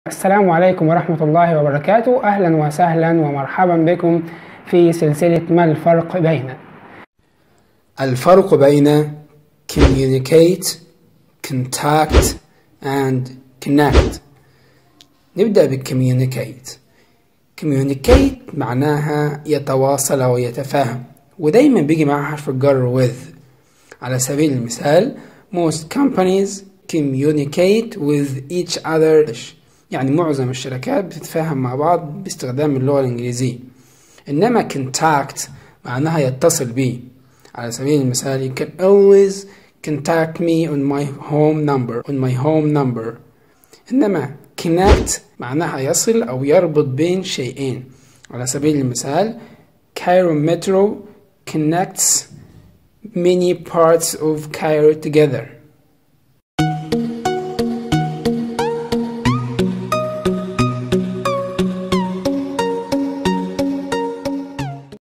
السلام عليكم ورحمة الله وبركاته أهلا وسهلا ومرحبا بكم في سلسلة ما الفرق بين الفرق بين communicate, contact and connect نبدأ بالcommunicate communicate معناها يتواصل أو يتفاهم ودايما بيجي معها حرف الجر with على سبيل المثال most companies communicate with each other يعني معظم الشركات بتتفاهم مع بعض باستخدام اللغة الإنجليزية إنما contact معناها يتصل بي على سبيل المثال you can always contact me on my home number on my home number إنما connect معناها يصل أو يربط بين شيئين على سبيل المثال Cairo Metro connects many parts of Cairo together